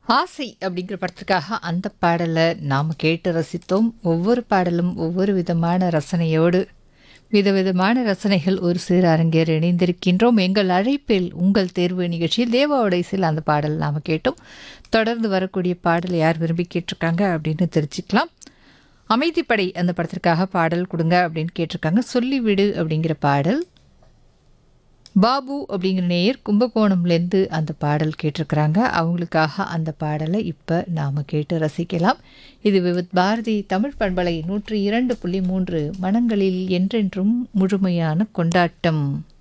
ஆசை அப்படிங்கிற படத்துக்காக அந்த பாடலை நாம் கேட்டு ரசித்தோம் ஒவ்வொரு பாடலும் ஒவ்வொரு விதமான ரசனையோடு விதவிதமான ரசனைகள் ஒரு சிறு அரங்கேற இணைந்திருக்கின்றோம் எங்கள் அழைப்பில் உங்கள் தேர்வு நிகழ்ச்சியில் தேவாவுடைய சில அந்த பாடல் நாம் கேட்டோம் தொடர்ந்து வரக்கூடிய பாடல் யார் விரும்பி கேட்டிருக்காங்க அப்படின்னு தெரிஞ்சுக்கலாம் அமைதிப்படை அந்த படத்திற்காக பாடல் கொடுங்க அப்படின்னு கேட்டிருக்காங்க சொல்லிவிடு அப்படிங்கிற பாடல் பாபு அப்படிங்கிற நேயர் கும்பகோணம்லேருந்து அந்த பாடல் கேட்டிருக்கிறாங்க அவங்களுக்காக அந்த பாடலை இப்போ நாம் கேட்டு ரசிக்கலாம் இது விவித் பாரதி தமிழ் பண்பலை நூற்றி இரண்டு புள்ளி மூன்று மனங்களில் என்றென்றும் முழுமையான கொண்டாட்டம்